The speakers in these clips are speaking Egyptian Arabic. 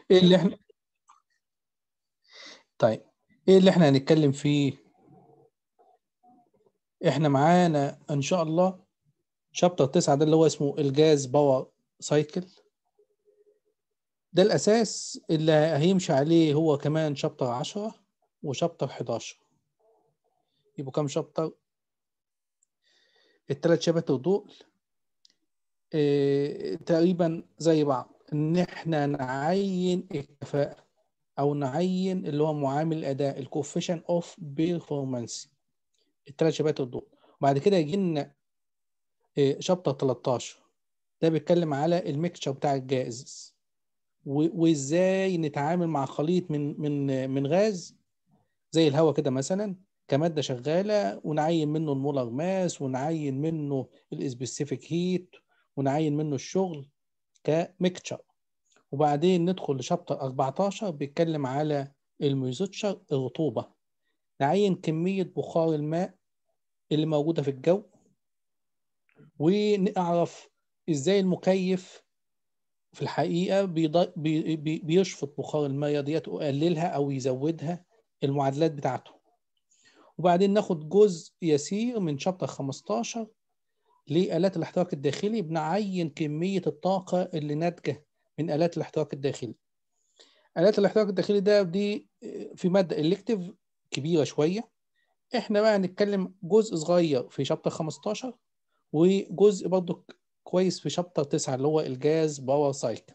ايه اللي احنا طيب ايه اللي احنا هنتكلم فيه احنا معانا ان شاء الله شابتر 9 ده اللي هو اسمه الجاز باور سايكل ده الاساس اللي هيمشي عليه هو كمان شابتر 10 وشابتر 11 يبقوا كام شابتر الثلاث شباتر دول إيه تقريبا زي بعض ان احنا نعين الكفاءة او نعين اللي هو معامل الاداء الكوفيشن اوف بيرفورمانس الثلاث شباتر دول وبعد كده يجي لنا إيه شابتر 13 ده بيتكلم على الميكشر بتاع الجاز وازاي نتعامل مع خليط من من من غاز زي الهواء كده مثلا كماده شغاله ونعين منه المولر ماس ونعين منه السبيسيفيك هيت ونعين منه الشغل كميكتشر وبعدين ندخل لشابتر 14 بيتكلم على الميزوتشر الرطوبه نعين كميه بخار الماء اللي موجوده في الجو ونعرف ازاي المكيف في الحقيقه بيض... بي... بي... بيشفط بخار الميه ديت ويقللها او يزودها المعادلات بتاعته وبعدين ناخد جزء يسير من شابتر 15 لآلات الاحتراق الداخلي بنعين كمية الطاقة اللي ناتجة من آلات الاحتراق الداخلي. آلات الاحتراق الداخلي ده دي في مادة إلكتيف كبيرة شوية. احنا بقى هنتكلم جزء صغير في شابتر 15 وجزء برضو كويس في شابتر 9 اللي هو الجاز باور سايكل.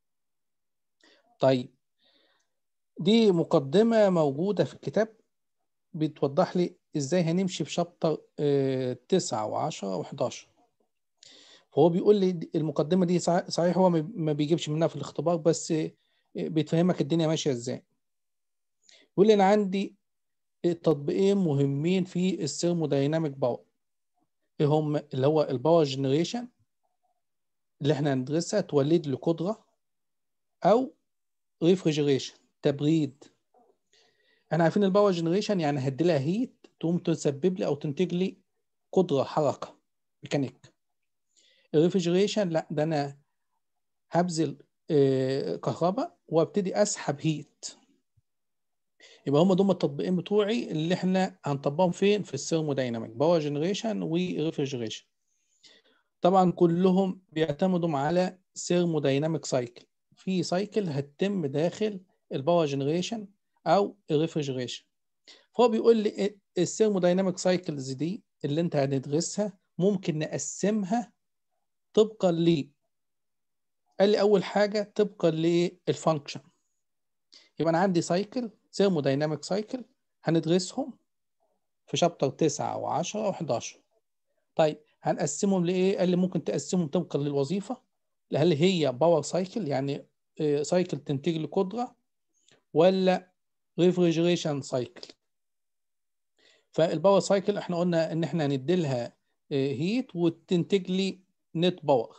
طيب دي مقدمة موجودة في الكتاب بتوضح لي ازاي هنمشي في شابتر 9 و10 و11 فهو بيقول لي المقدمه دي صحيح هو ما بيجيبش منها في الاختبار بس بتفهمك الدنيا ماشيه ازاي بيقول لي انا عندي تطبيقين مهمين في الثيرمودايناميك باور ايه هم اللي هو الباور جنريشن اللي احنا هندرسها تولد لي قدره او ريفريجريشن تبريد احنا عارفين الباور جنريشن يعني هدي لها هيت تقوم تسبب لي او تنتج لي قدره حركه ميكانيك الريفريجريشن لا ده انا هبذل آه كهرباء وابتدي اسحب هيت يبقى هم دول التطبيقين بتوعي اللي احنا هنطبقهم فين في الثيرمودايناميك باور جنريشن وريفريجريشن طبعا كلهم بيعتمدوا على ثيرمودايناميك سايكل في سايكل هتتم داخل الباور جنريشن او الريفريجريشن فهو بيقول لي الثيرمودايناميك سايكلز دي اللي انت هندرسها ممكن نقسمها طبقا ل قال لي اول حاجه طبقا للفانكشن يبقى انا عندي سايكل ثيرمودايناميك سايكل هندرسهم في شابتر 9 و10 و11 طيب هنقسمهم لايه قال لي ممكن تقسمهم طبقا للوظيفه هل هي باور سايكل يعني سايكل تنتج لي قدره ولا ريفريجريشن سايكل فالباور سايكل احنا قلنا ان احنا هندي لها هيت وتنتج لي نت باور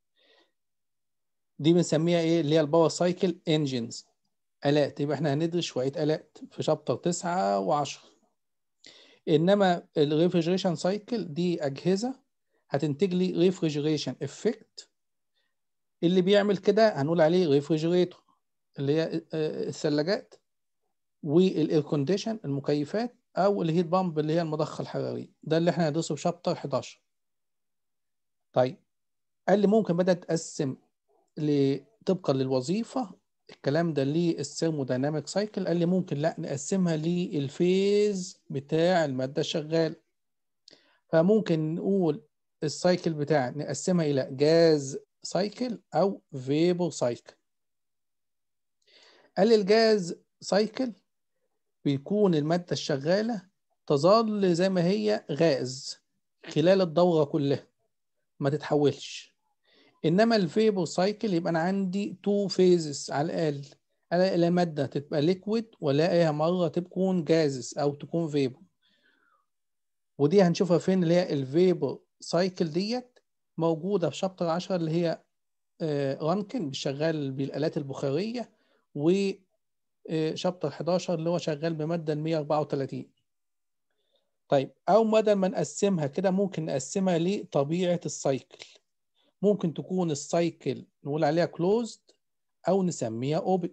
دي بنسميها ايه اللي هي الباور سايكل انجنز الات يبقى احنا هندرس شويه الات في شابتر 9 و10 انما الريفريجريشن سايكل دي اجهزه هتنتج لي ريفريجريشن افكت اللي بيعمل كده هنقول عليه ريفريجريتور اللي هي الثلاجات والاير كونديشن المكيفات او الهيت بامب اللي هي المضخه الحراريه ده اللي احنا هندرسه في شابتر 11 طيب قال لي ممكن بدأ تقسم طبقا للوظيفه الكلام ده للثيرمودايناميك سايكل قال لي ممكن لا نقسمها للفيز بتاع الماده الشغاله فممكن نقول السايكل بتاع نقسمها الى جاز سايكل او فيبر سايكل قال لي الجاز سايكل بيكون المادة الشغالة تظل زي ما هي غاز خلال الدورة كلها ما تتحولش إنما الفيبر سايكل يبقى أنا عندي تو فيزز على الأقل ألاقي مادة تبقى ليكويد وألاقيها مرة تكون جازز أو تكون فيبر ودي هنشوفها فين اللي هي الفيبر سايكل ديت موجودة في شابتر 10 اللي هي رانكن شغال بالآلات البخارية و شابتر 11 اللي هو شغال بمادة 134 طيب أو بدل ما نقسمها كده ممكن نقسمها لطبيعة السايكل ممكن تكون السايكل نقول عليها كلوزد او نسميها اوبن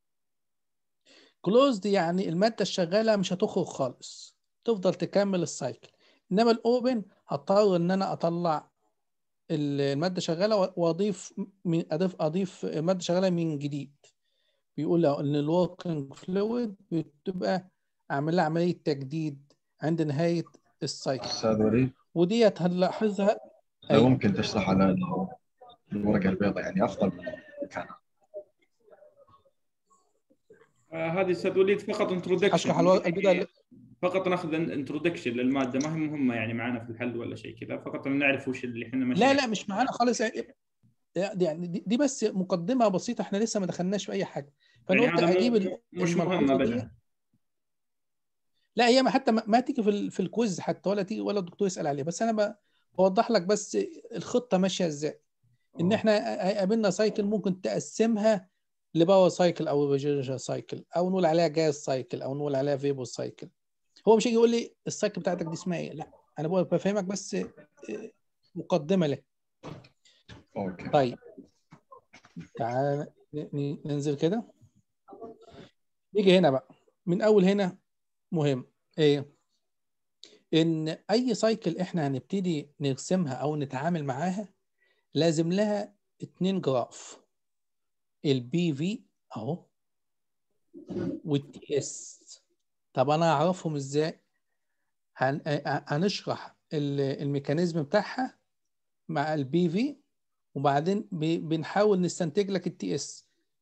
كلوزد يعني الماده الشغاله مش هتخرج خالص تفضل تكمل السايكل انما الاوبن هضطر ان انا اطلع الماده شغاله واضيف من اضيف اضيف ماده شغاله من جديد بيقول ان الوركينج فلويد بتبقى اعمل لها عمليه تجديد عند نهايه السايكل استاذ وليد وديت هنلاحظها لو ممكن تشرح على الورقه البيضاء يعني افضل من مكانها آه هذه استاذ وليد فقط انترودكشن اشرح الورقه البيضاء فقط ناخذ انترودكشن للماده ما هي مهمه يعني معنا في الحل ولا شيء كذا فقط نعرف وش اللي احنا ماشيين لا لا مش معانا خالص يعني دي, دي بس مقدمه بسيطه احنا لسه ما دخلناش في اي حاجه فانا يعني قلت هذا اجيب مو- مش مهم الملحوظة دي. ابدا لا هي ما حتى ما, ما تيجي في ال- في الكويز حتى ولا تيجي ولا الدكتور يسال عليها بس انا ب- بوضح لك بس الخطه ماشيه ازاي ان احنا هيقابلنا سايكل ممكن تقسمها لباور سايكل او ريجنريشن سايكل او نقول عليها جاز سايكل او نقول عليها فيبو سايكل هو مش هيجي يقول لي السايكل بتاعتك دي اسمها ايه لا انا بقول بفهمك بس آه، مقدمه له اوكي طيب تعال ن- ننزل كده نيجي هنا بقى من اول هنا مهم ايه ان اي سايكل احنا هنبتدي نرسمها او نتعامل معاها لازم لها اتنين جراف البي في اهو والتي اس طب انا اعرفهم ازاي هن... هنشرح ال- الميكانيزم بتاعها مع البي في وبعدين ب- بنحاول نستنتج لك التي اس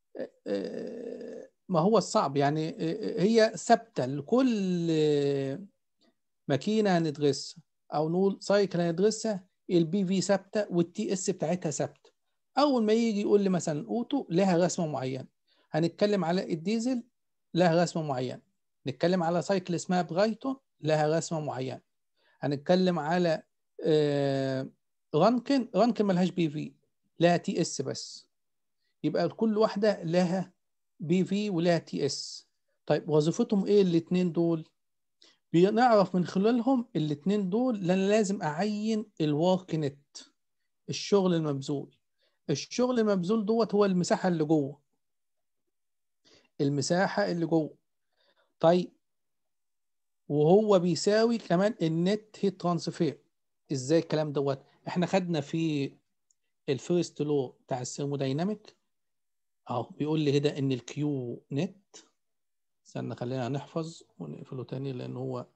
ما هو الصعب يعني هي ثابته لكل ماكينه هندرسها او نقول سايكل هندرسها البي في ثابته والتي اس بتاعتها ثابته اول ما يجي يقول لي مثلا الاوتو لها رسمه معينه هنتكلم على الديزل لها رسمه معينه نتكلم على سايكل اسمها برايتون لها رسمه معينه هنتكلم على آه، رانكن رانكن ملهاش بي في لها تي اس بس يبقى كل واحده لها بي في ولها تي اس طيب وظيفتهم ايه الاثنين دول بنعرف من خلالهم الاثنين دول لان لازم اعين الورك نت الشغل المبذول الشغل المبذول دوت هو المساحه اللي جوه المساحه اللي جوه طيب وهو بيساوي كمان النت هيت ترانسفير ازاي الكلام دوت احنا خدنا في الفيرست لو بتاع الثيرمودايناميك اهو بيقول لي كده ان الكيو نت استنى خلينا نحفظ ونقفله تاني لان هو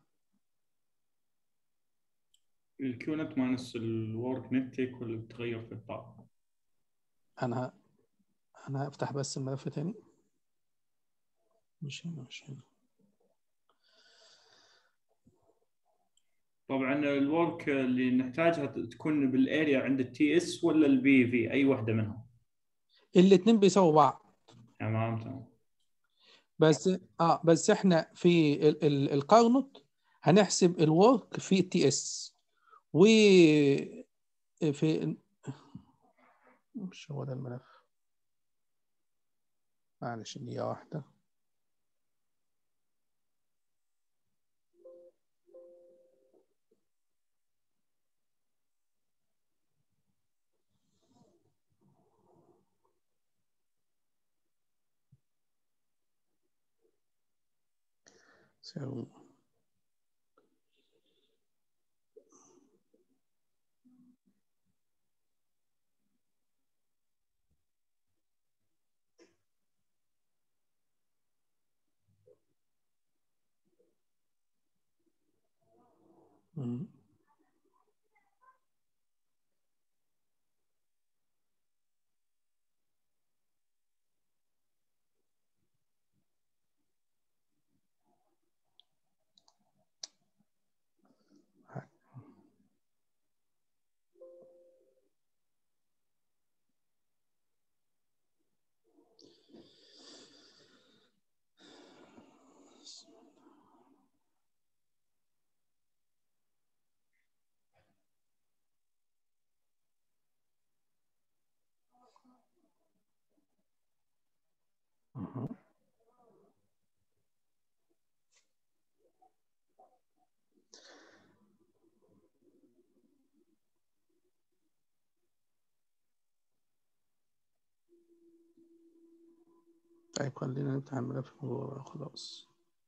الكيو نت ماينس الورك نت يكون بتغير في الطاقه انا ه- انا هفتح بس الملف تاني مش هنا مش هنا طبعا الورك اللي نحتاجها تكون بالاريا عند التي اس ولا البي في اي واحده منهم الاتنين بيساووا بعض تمام تمام بس اه بس احنا في ال- ال- القرنط هنحسب الورك في التي اس و في مش هو ده الملف معلش دقيقة واحدة So Mhm. طيب خلينا نفتح الملف من جوه بقى خلاص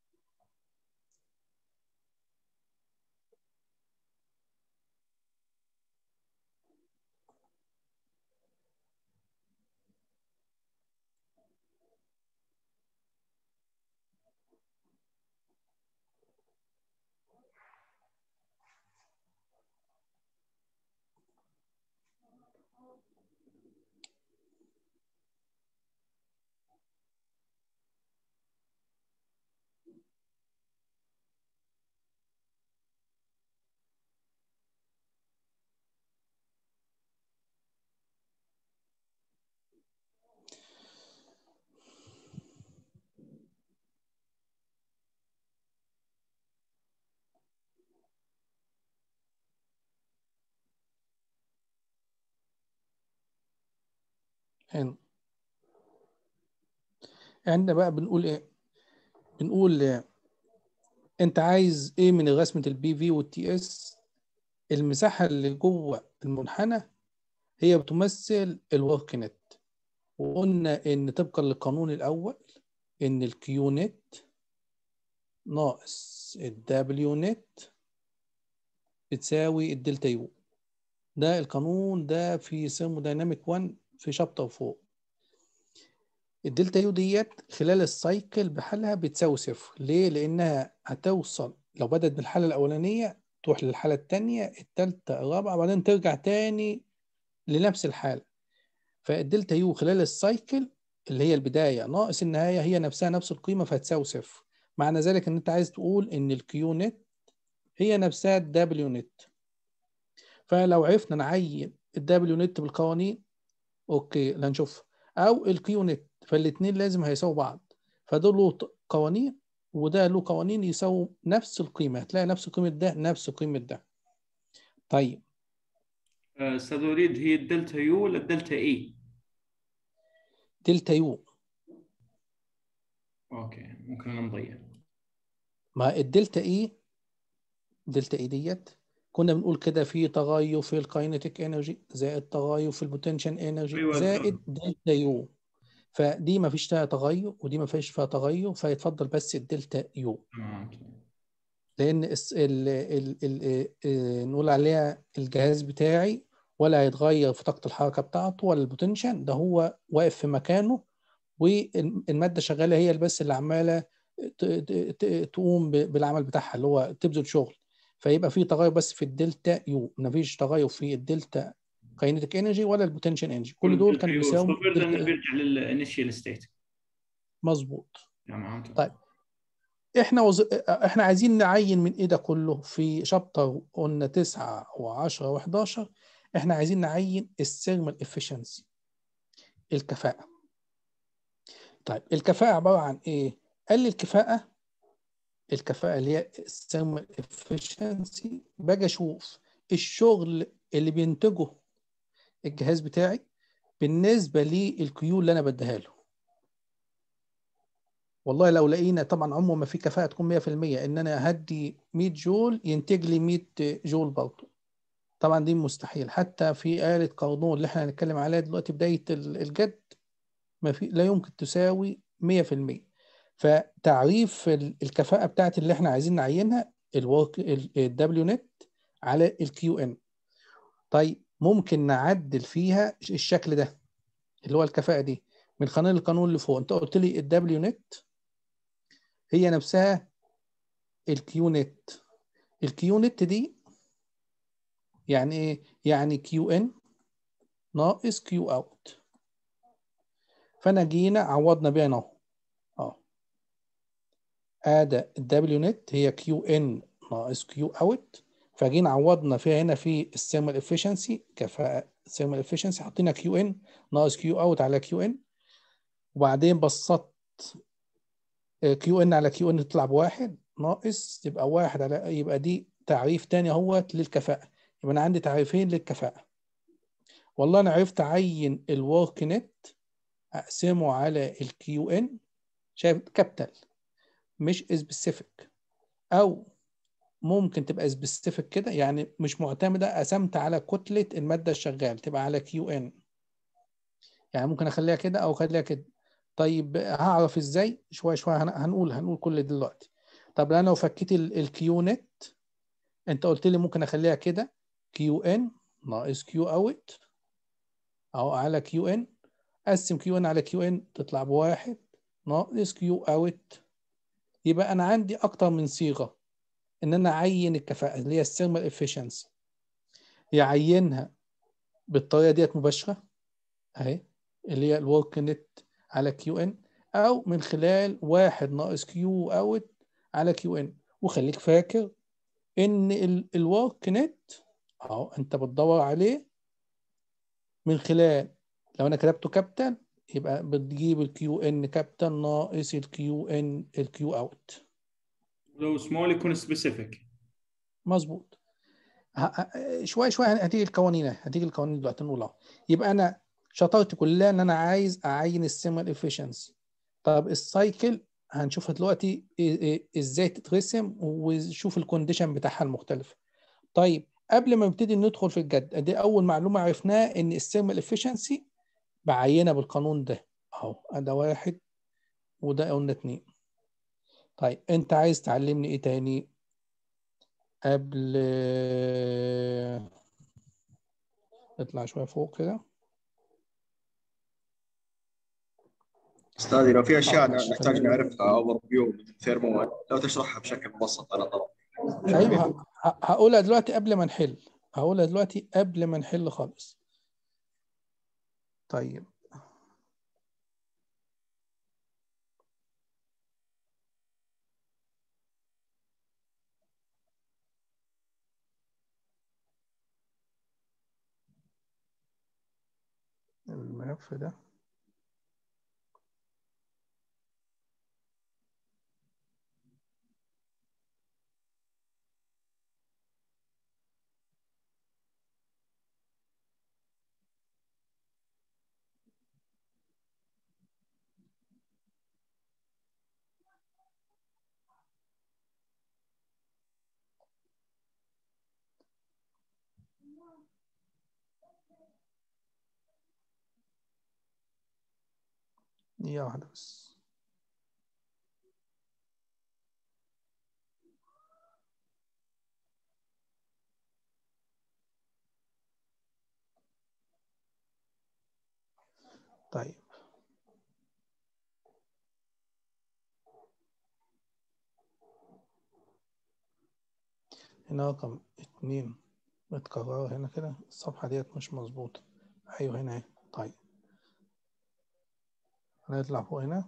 هنا عندنا بقى بنقول ايه بنقول إيه؟ انت عايز ايه من رسمة البي في والتي اس المساحة اللي جوه المنحنى هي بتمثل الورك نت وقلنا ان طبقا للقانون الاول ان الكيو نت ناقص الدبليو نت بتساوي الدلتا يو ده القانون ده في ثيرمودايناميك 1 في شابتر فوق الدلتا يو ديت خلال السايكل بحالها بتساوي صفر ليه لانها هتوصل لو بدأت بالحالة الأولانية تروح للحالة التانية التالتة الرابعة بعدين ترجع تاني لنفس الحالة فالدلتا يو خلال السايكل اللي هي البداية ناقص النهاية هي نفسها نفس القيمة فهتساوي صفر معنى ذلك ان انت عايز تقول ان الكيو نت هي نفسها الدبليو نت فلو عرفنا نعين الدبليو نت بالقوانين اوكي لا نشوف او الكيو نت فالاثنين لازم هيساووا بعض فدول له قوانين وده له قوانين يساووا نفس القيمة هتلاقي نفس قيمة ده نفس قيمة ده طيب آه، استاذ وليد هي الدلتا يو ولا الدلتا اي؟ دلتا يو اوكي ممكن انا مضيع ما الدلتا اي دلتا اي ديت كنا بنقول كده في تغير في الكاينيتيك انرجي زائد تغير في البوتنشال انرجي أيوة، زائد دلتا يو فدي ما فيش فيها تغير ودي ما فيش فيها تغير فيتفضل بس الدلتا يو تمام لان الس- ال ال ال ال نقول عليها الجهاز بتاعي ولا هيتغير في طاقه الحركه بتاعته ولا البوتنشال ده هو واقف في مكانه والماده شغاله هي بس اللي عماله ت- ت- ت- تقوم ب- بالعمل بتاعها اللي هو تبذل شغل فيبقى في تغير بس في الدلتا يو مفيش تغير في الدلتا كاينيتيك انرجي ولا البوتنشال انرجي كل دول كانوا بيساووا صفر لانه دلتا بيرجع للانيشيال ستيت مظبوط تمام طيب. احنا وز... احنا عايزين نعين من ايه ده كله في شابتر قلنا 9 و10 و11 احنا عايزين نعين الثيرمال افشنسي الكفاءة طيب الكفاءة عبارة عن ايه؟ قال لي الكفاءة الكفاءة اللي هي الثيرمال افشنسي باجي اشوف الشغل اللي بينتجه الجهاز بتاعي بالنسبة للكيو اللي انا بديها له والله لو لقينا طبعا عمره ما في كفاءة تكون 100% ان انا هدي 100 جول ينتج لي 100 جول برضه طبعا دي مستحيل حتى في آلة قانون اللي احنا هنتكلم عليها دلوقتي بداية ال- الجد ما في لا يمكن تساوي 100% فتعريف ال- الكفاءة بتاعت اللي احنا عايزين نعينها الورك الدبليو نت على الكيو ان طيب ممكن نعدل فيها الشكل ده اللي هو الكفاءة دي من خلال القانون اللي فوق انت قلت لي الدبليو نت هي نفسها الكيو نت الكيو نت دي يعني ايه يعني كيو ان ناقص كيو اوت فانا جينا عوضنا بيها اهو اه ادي الدبليو نت هي كيو ان ناقص كيو اوت فجينا عوضنا فيها هنا في الثيرمال افشنسي كفاءة الثيرمال افشنسي حطينا كيو ان ناقص كيو اوت على كيو ان وبعدين بسطت كيو ان على كيو ان تطلع بواحد ناقص يبقى واحد على يبقى دي تعريف تاني اهوت للكفاءة يبقى انا عندي تعريفين للكفاءة والله انا عرفت اعين الورك نت اقسمه على الكيو ان شايف كابيتال مش سبيسيفيك او ممكن تبقى سبيسيفيك كده يعني مش معتمده قسمت على كتله الماده الشغال تبقى على كيو ان يعني ممكن اخليها كده او اخليها كده طيب هعرف ازاي شويه شويه هن- هنقول هنقول كل ده دلوقتي طب انا لو فكيت الكيو نت انت قلت لي ممكن اخليها كده كيو ان ناقص كيو اوت اهو على كيو ان قسم كيو ان على كيو ان تطلع بواحد ناقص كيو اوت يبقى انا عندي اكتر من صيغه ان انا اعين الكفاءه اللي هي الثيرمال افيشنسي يعينها بالطريقه ديت مباشره اهي اللي هي الورك نت على كيو ان او من خلال واحد ناقص كيو اوت على كيو ان وخليك فاكر ان الورك نت اهو انت بتدور عليه من خلال لو انا كتبته كابيتال يبقى بتجيب الكيو ان كابيتال ناقص الكيو ان الكيو اوت لو سمول يكون سبيسيفيك مظبوط ه- ه- شويه شويه هتيجي القوانين أهي، هتيجي القوانين دلوقتي نقول اهو يبقى انا شطارتي كلها ان انا عايز اعين السيمال افيشنسي طب السايكل هنشوفها دلوقتي إيه- إيه- ازاي تترسم وشوف الكونديشن بتاعها المختلفه طيب قبل ما نبتدي ندخل في الجد دي اول معلومه عرفناها ان السيرمال افيشنسي بعينها بالقانون ده اهو ده واحد وده قلنا اتنين طيب انت عايز تعلمني ايه تاني قبل اطلع شويه فوق كده استاذي لو في اشياء آه، ماشي. نحتاج نعرفها اوفر فيو من ثيرمو لو تشرحها بشكل مبسط على طول ايوه ه- ه- هقولها دلوقتي قبل ما نحل هقولها دلوقتي قبل ما نحل خالص طيب الملف ده دقيقة واحدة بس طيب هنا رقم اتنين متكررة هنا كده الصفحة ديت مش مظبوطة أيوه هنا اهي طيب هنطلع فوق هنا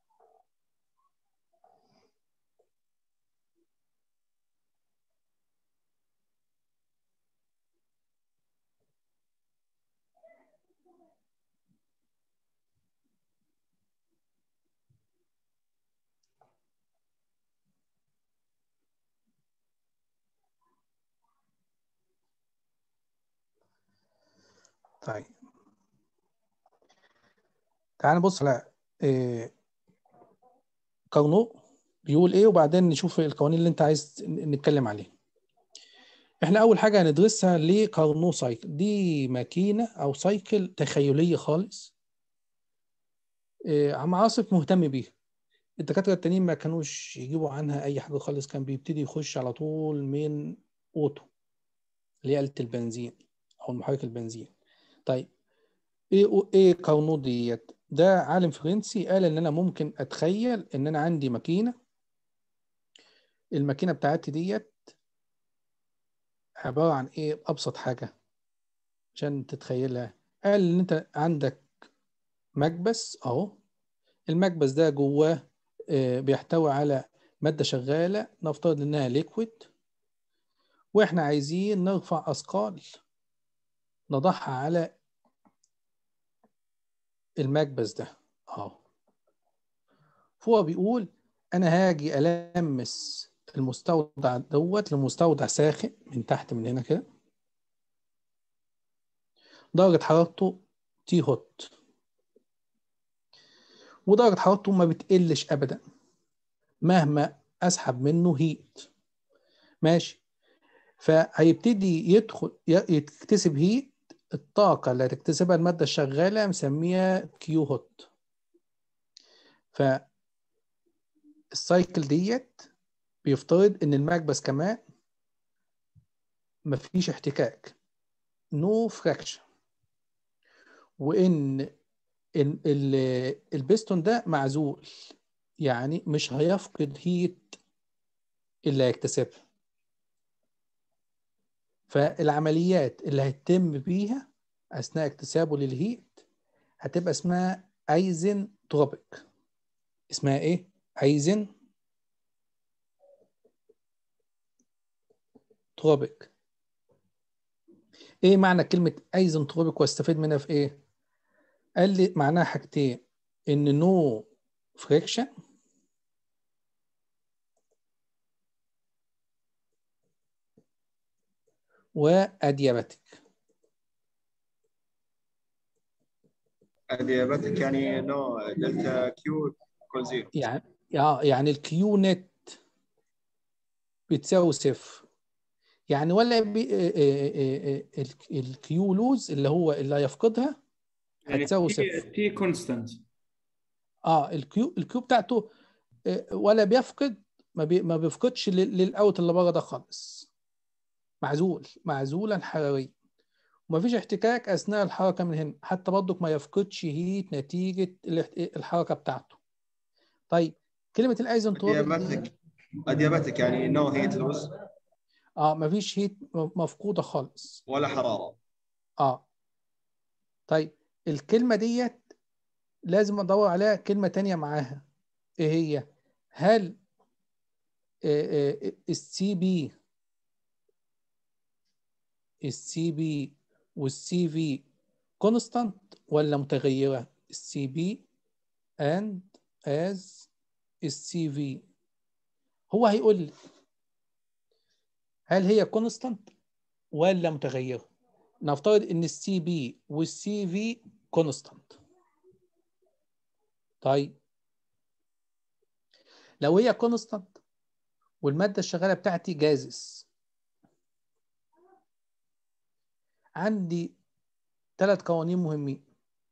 طيب تعال نبص على إيه كارنو بيقول ايه وبعدين نشوف القوانين اللي انت عايز نتكلم عليها احنا اول حاجه هندرسها ليه كارنو سايكل دي ماكينه او سايكل تخيليه خالص إيه عم عاصف مهتم بيها الدكاتره التانيين ما كانوش يجيبوا عنها اي حاجه خالص كان بيبتدي يخش على طول من اوتو اللي هي آلة البنزين او محرك البنزين طيب ايه ايه كارنو ديت ده عالم فرنسي قال ان انا ممكن اتخيل ان انا عندي ماكينه الماكينه بتاعتي ديت عباره عن ايه ابسط حاجه عشان تتخيلها قال ان انت عندك مكبس اهو المكبس ده جواه آه، بيحتوي على ماده شغاله نفترض انها ليكويد واحنا عايزين نرفع اثقال نضعها على المكبس ده اهو فهو بيقول انا هاجي المس المستودع دوت لمستودع ساخن من تحت من هنا كده درجة حرارته تي هوت ودرجة حرارته ما بتقلش ابدا مهما اسحب منه هيت ماشي فهيبتدي يدخل ي- يكتسب هيت الطاقة اللي هتكتسبها المادة الشغالة مسميها كيو هوت ف السايكل ديت بيفترض ان المكبس كمان مفيش احتكاك نو فراكشن وان ال- ال- البستون ده معزول يعني مش هيفقد هيت اللي هيكتسبها فالعمليات اللي هيتم بيها اثناء اكتسابه للهيت هتبقى اسمها ايزن تروبيك اسمها ايه ايزن تروبيك ايه معنى كلمة ايزن تروبيك واستفيد منها في ايه قال لي معناها حاجتين ان نو فريكشن وادياباتيك ادياباتيك يعني نو دلتا كيو كل زيرو يعني آه، يعني الكيو نت بتساوي صفر يعني ولا بي آه، آه، آه، آه، الك- الكيو لوز اللي هو اللي هيفقدها يعني هتساوي تي صفر تي كونستانت اه الكيو الكيو بتاعته آه، ولا بيفقد ما, بي ما بيفقدش لل- للاوت اللي بره ده خالص معزول معزولا حراريا ومفيش احتكاك اثناء الحركه من هنا حتى برضك ما يفقدش هيت نتيجه الاحت- الحركه بتاعته طيب كلمه الايزنتروبيك دي ادياباتيك ادياباتيك يعني نو هيت لوز اه مفيش هيت مفقوده خالص ولا حراره اه طيب الكلمة ديت لازم ادور عليها كلمة تانية معاها ايه هي هل السي بي السي بي والسي في كونستانت ولا متغيرة السي بي and as السي في هو هيقول لي هل هي كونستانت ولا متغيرة نفترض ان السي بي والسي في كونستانت طيب لو هي كونستانت والماده الشغاله بتاعتي جازس عندي ثلاث قوانين مهمين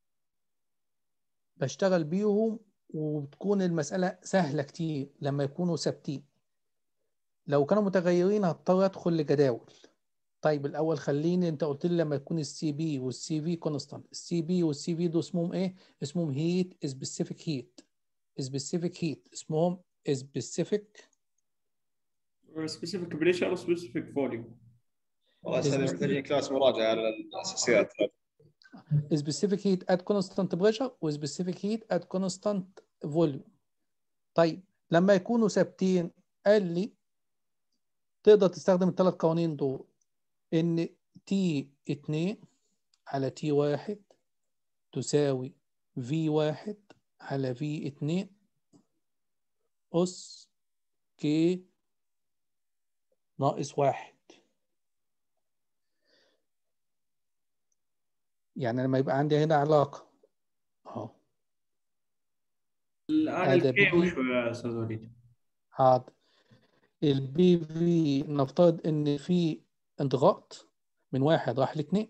بشتغل بيهم وبتكون المسألة سهلة كتير لما يكونوا ثابتين لو كانوا متغيرين هضطر ادخل لجداول طيب الاول خليني انت قلت لي لما يكون السي بي والسي في كونستانت السي بي والسي في دول اسمهم ايه اسمهم هيت سبيسيفيك هيت سبيسيفيك هيت اسمهم سبيسيفيك سبيسيفيك بريشر او سبيسيفيك فوليوم والله استاذ محتاجين كلاس مراجعه على الاساسيات specific heat at constant pressure و specific heat at constant volume طيب لما يكونوا ثابتين قال لي تقدر تستخدم الثلاث قوانين دول ان تي 2 على تي 1 تساوي في 1 على في 2 أس كي ناقص واحد يعني لما يبقى عندي هنا علاقة اهو الان هذا الكي بي. وشو يا استاذ وليد؟ حاضر البي في نفترض ان في انضغاط من واحد راح لاثنين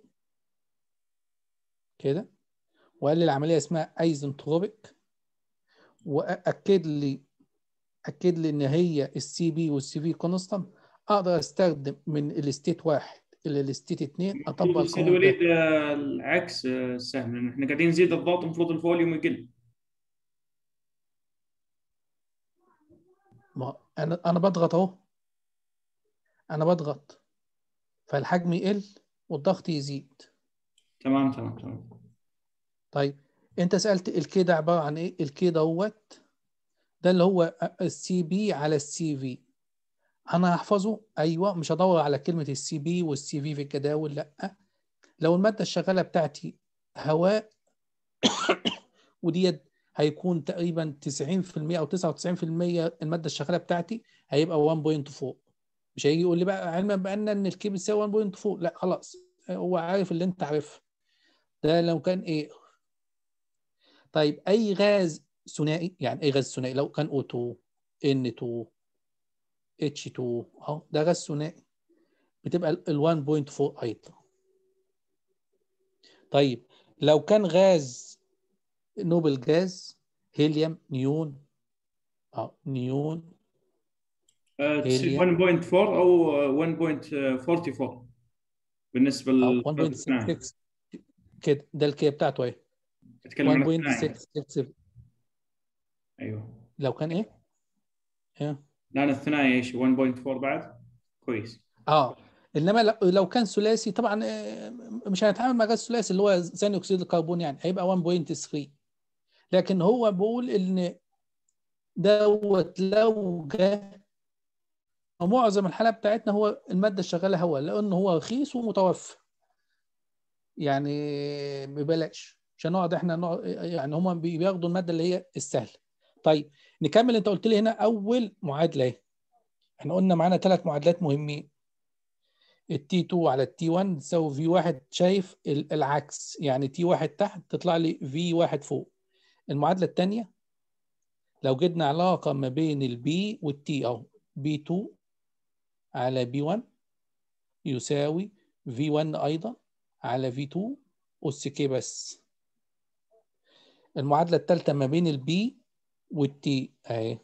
كده وقال لي العمليه اسمها ايزنتروبيك واكد لي اكد لي ان هي السي بي والسي في كونستانت اقدر استخدم من الستيت واحد الى الستيت اثنين اطبق المفروض استاذ القانون ده وليد آه، العكس آه، السهم لان احنا قاعدين نزيد الضغط المفروض الفوليوم يقل ما انا انا بضغط اهو انا بضغط فالحجم يقل والضغط يزيد تمام تمام تمام طيب انت سالت الكي ده عباره عن ايه الكي دوت ده اللي هو السي بي على السي في انا هحفظه ايوه مش هدور على كلمه السي بي والسي في في الجداول لا لو الماده الشغاله بتاعتي هواء وديت هيكون تقريبا 90% او 99% الماده الشغاله بتاعتي هيبقى 1.4 مش هيجي يقول لي بقى علما بان ان الكي بتساوي 1.4 لا خلاص هو عارف اللي انت عارفه ده لو كان ايه طيب اي غاز ثنائي يعني اي غاز ثنائي لو كان O2 N2 H2 اهو ده غاز ثنائي بتبقى ال 1.4 ايضا طيب لو كان غاز نوبل جاز هيليوم نيون اه نيون آه، تصير هيليوم. 1.4 او 1.44 بالنسبه آه، لل 1.66 كده ده الكي بتاعته اهي اتكلم عن الثنائي 1.667 ايوه لو كان ايه؟ ايه لا أنا الثنائي ايش 1.4 بعد كويس اه انما لو- لو كان ثلاثي طبعا آه، مش هنتعامل مع غاز ثلاثي اللي هو ثاني اكسيد الكربون يعني هيبقى 1.3 لكن هو بيقول ان دوت لو جه معظم الحالة بتاعتنا هو المادة الشغالة هو لأنه هو رخيص ومتوفر يعني ببلاش عشان نقعد احنا نقعد يعني هما بي- بياخدوا المادة اللي هي السهلة طيب نكمل انت قلت لي هنا أول معادلة اهي احنا قلنا معانا ثلاث معادلات مهمين التي 2 على التي 1 تساوي في 1 شايف ال- العكس يعني تي 1 تحت تطلع لي في 1 فوق المعادلة الثانية لو جبنا علاقة ما بين البي والتي اهو بي 2 على بي 1 يساوي في 1 أيضا على في 2 أس كي بس المعادلة الثالثة ما بين البي والتي أهي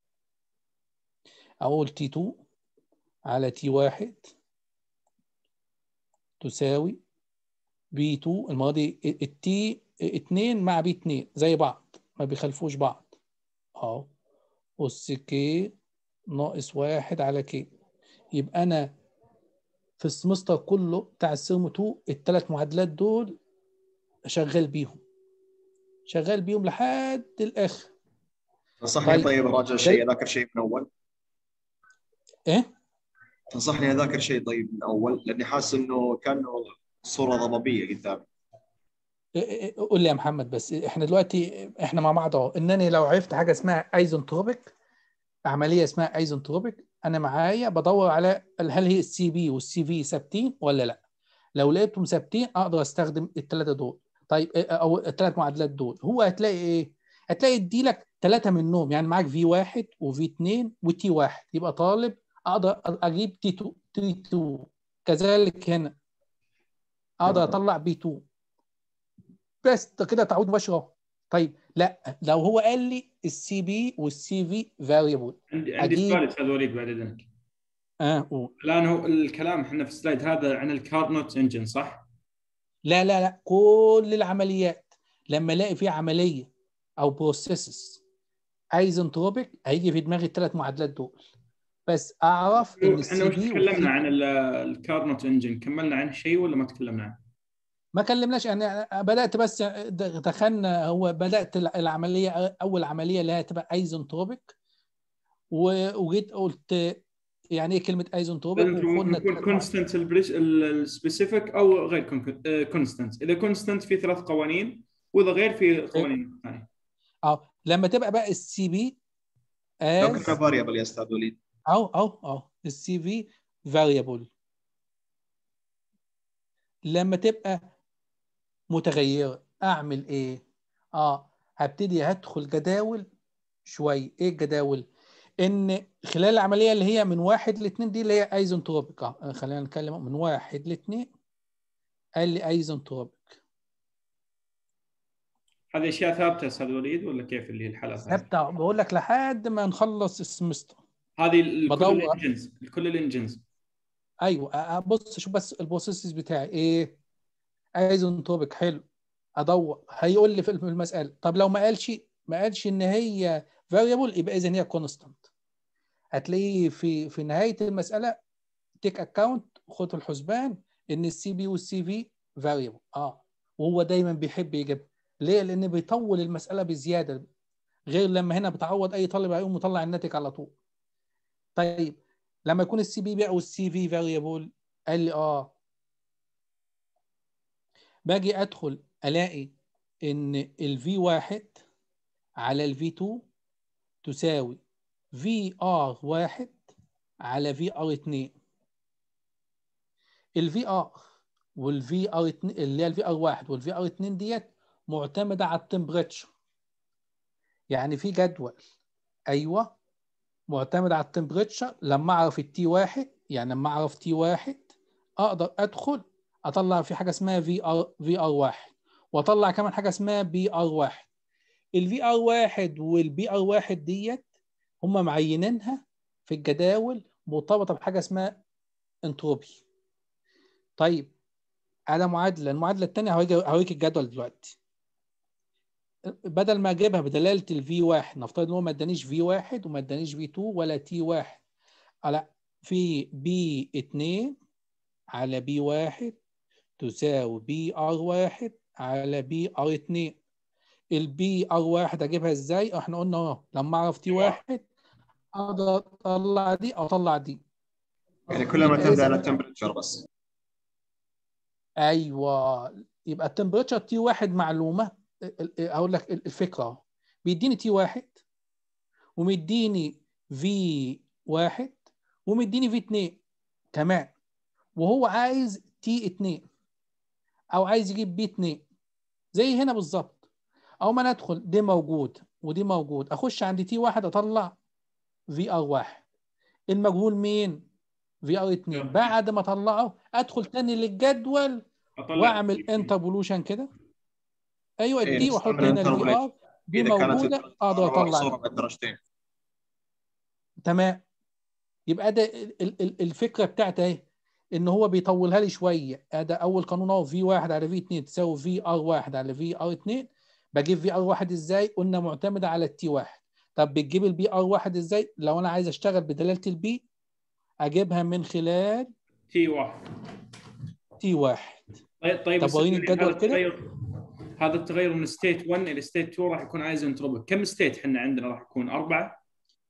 أقول تي 2 على تي 1 تساوي بي 2 المرة دي التي 2 مع بي 2 زي بعض ما بيخالفوش بعض أهو أس كي ناقص واحد على كي يبقى أنا في السمستر كله بتاع السيرم 2 الثلاث معادلات دول شغال بيهم شغال بيهم لحد الآخر تنصحني طيب. طيب اراجع شيء اذاكر شيء من اول إيه؟ تنصحني اذاكر شيء طيب من اول لاني حاسس انه كانه صوره ضبابيه قدامي إيه- إيه- قول لي يا محمد بس احنا دلوقتي احنا مع بعض اهو انني لو عرفت حاجه اسمها ايزنتروبيك عمليه اسمها ايزنتروبيك انا معايا بدور على هل هي السي بي والسي في ثابتين ولا لا لو لقيتهم ثابتين اقدر استخدم الثلاثه دول طيب إيه- او الثلاث معادلات دول هو هتلاقي ايه هتلاقي يديلك ثلاثه منهم يعني معاك في واحد وفي 2 وتي واحد يبقى طالب اقدر اجيب تي 2 تي 2 كذلك هنا اقدر اطلع بي 2 بس ده كده تعود مباشره أهو. طيب لا لو هو قال لي السي بي والسي في فاريبل عندي عندي أجيب- سؤال استاذ وليد بعد اذنك اه قول. الان هو الكلام احنا في السلايد هذا عن الكارنوت انجن صح؟ لا لا لا كل العمليات لما الاقي في عمليه او بروسيسز ايزنتروبيك هيجي في دماغي الثلاث معادلات دول بس اعرف ان احنا السي وش بي تكلمنا عن ال- الكارنوت انجن كملنا عنه شيء ولا ما تكلمنا عنه؟ ما كلمناش يعني أنا بدات بس دخلنا هو بدات العمليه اول عمليه اللي هي هتبقى ايزنتروبيك و- وجيت قلت يعني ايه كلمه ايزنتروبيك وقلنا نقول الثلاث معادلات. كونستنت السبيسيفيك او غير كونستنت اذا كونستنت في ثلاث قوانين واذا غير في قوانين ثانيه اه لما تبقى بقى السي بي لو از كنا فاريبل يا استاذ وليد او او او السي في فاريبل لما تبقى متغيره اعمل ايه اه هبتدي هدخل جداول شويه ايه الجداول ان خلال العمليه اللي هي من واحد لاثنين دي اللي هي ايزنتروبيك اه خلينا نتكلم من واحد لاثنين قال لي ايزنتروبيك هذه اشياء ثابته استاذ وليد ولا كيف اللي الحالات هذه؟ ثابته بقول لك لحد ما نخلص السمستر هذه ال- كل بدور. الانجنز كل الانجنز ايوه أ- أ- بص شوف بس البروسيس بتاعي ايه ايزنتروبيك حلو ادور هيقول لي في المساله طب لو ما قالش ما قالش ان هي فاريبل يبقى اذا هي كونستانت هتلاقيه في في نهايه المساله تيك اكاونت خد في الحسبان ان السي بي والسي في فاريبل اه وهو دايما بيحب يجيب ليه لان بيطول المساله بزياده غير لما هنا بتعوض اي طالب هيقوم مطلع الناتج على طول طيب لما يكون السي بي بقى والسي في فاريبل قال لي اه باجي ادخل الاقي ان الفي واحد على الفي 2 تساوي في ار واحد على في ار 2 الفي ار والفي ار 2 اللي هي الفي ار 1 والفي ار 2 ديت معتمده على التمبريتشر يعني في جدول ايوه معتمد على التمبريتشر لما اعرف التي واحد يعني لما اعرف تي واحد اقدر ادخل اطلع في حاجه اسمها في ار في ار واحد واطلع كمان حاجه اسمها بي ار واحد الفي ار واحد والبي ار واحد ديت هم معينينها في الجداول مرتبطه بحاجه اسمها انتروبي طيب على معادله المعادله الثانيه هوريك هوريك الجدول دلوقتي بدل ما اجيبها بدلاله الفي واحد نفترض ان هو ما ادانيش في واحد وما ادانيش في 2 ولا تي واحد لا في بي 2 على بي واحد تساوي بي ار واحد على بي ار 2 البي ار واحد اجيبها ازاي؟ احنا قلنا اهو لما اعرف تي واحد اقدر اطلع دي او اطلع دي يعني كلها معتمده على التمبرتشر بس ايوه يبقى التمبريتشر تي واحد معلومه اقول لك الفكره اهو بيديني تي واحد ومديني في واحد ومديني في 2 كمان وهو عايز تي 2 او عايز يجيب بي 2 زي هنا بالظبط او ما ندخل دي موجود ودي موجود اخش عند تي واحد اطلع في ار واحد المجهول مين في ار 2 بعد ما اطلعه ادخل تاني للجدول أطلع واعمل انتربولوشن كده ايوه إيه، دي واحط نستعمل هنا الفي interpolation. ار دي اذا كانت موجوده اقدر اطلع صوره دي. بالدرجتين تمام يبقى ده ال- ال- ال- الفكره بتاعتي اهي ان هو بيطولها لي شويه ده اول قانون اهو في 1 على في 2 تساوي في ار 1 على في ار 2 بجيب في ار 1 ازاي قلنا معتمده على التي 1 طب بتجيب البي ار 1 ازاي لو انا عايز اشتغل بدلاله البي اجيبها من خلال تي واحد تي 1 طيب طيب طب بس وريني يعني الجدول هذا كده. التغير هذا التغير من ستيت 1 الى ستيت 2 راح يكون ايزنتروبيك كم ستيت احنا عندنا راح يكون اربعه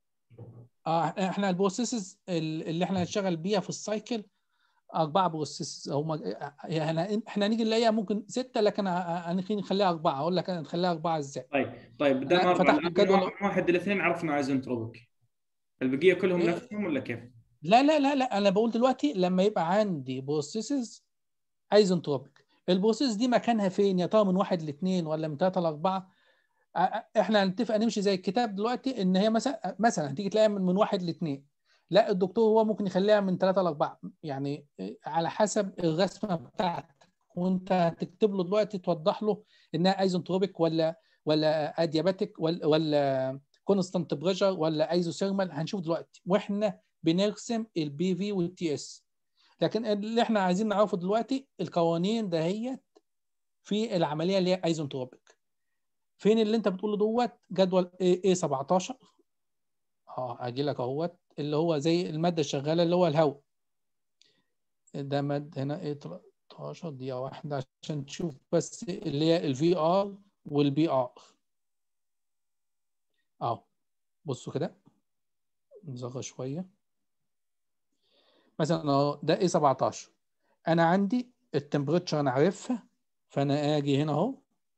اه احنا البروسيسز اللي احنا هنشتغل بيها في السايكل اربعه بروسيسز هم يعني احنا هنيجي نلاقيها ممكن سته لكن هنخليها نخليها اربعه اقول لك نخليها اربعه ازاي طيب طيب دام أنا اربعه فتحت الآن الجدول. من واحد الى اثنين عرفنا ايزنتروبيك البقيه كلهم إيه؟ نفسهم ولا كيف؟ لا لا لا لا انا بقول دلوقتي لما يبقى عندي بروسيسز ايزنتروبيك البروسيس دي مكانها فين يا ترى من واحد لاثنين ولا من ثلاثه لاربعه ا- ا- احنا هنتفق نمشي زي الكتاب دلوقتي ان هي مثلا مثلا هتيجي تلاقيها من من واحد لاثنين لا الدكتور هو ممكن يخليها من ثلاثه لاربعه يعني على حسب الرسمه بتاعتك وانت هتكتب له دلوقتي توضح له انها ايزنتروبيك ولا ولا ادياباتيك ولا ولا كونستانت بريشر ولا ايزوثيرمال هنشوف دلوقتي واحنا بنرسم البي في والتي اس لكن اللي احنا عايزين نعرفه دلوقتي القوانين دهيت في العمليه اللي هي ايزنتروبيك فين اللي انت بتقوله دوت جدول اي 17 اه اجي لك اهوت اللي هو زي الماده الشغاله اللي هو الهواء ده ماده هنا ايه 13 دقيقه واحده عشان تشوف بس اللي هي الفي ار والبي ار اهو بصوا كده نصغر شويه مثلا اهو ده ايه 17 انا عندي التمبريتشر انا عارفها فانا اجي هنا اهو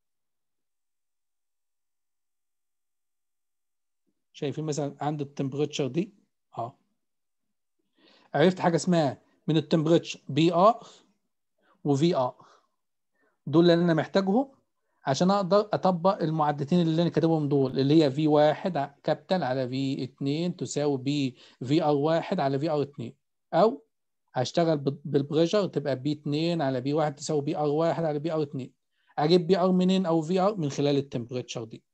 شايفين مثلا عند التمبريتشر دي اهو عرفت حاجه اسمها من التمبريتشر بي ار وفي ار دول اللي انا محتاجهم عشان اقدر اطبق المعدتين اللي انا كاتبهم دول اللي هي في واحد كابيتال على في 2 تساوي بي في ار واحد على في ار 2 او هشتغل بال- بالبريشر تبقى بي 2 على بي 1 تساوي بي ار 1 على بي ار 2 اجيب بي ار منين او في ار من خلال التمبريتشر دي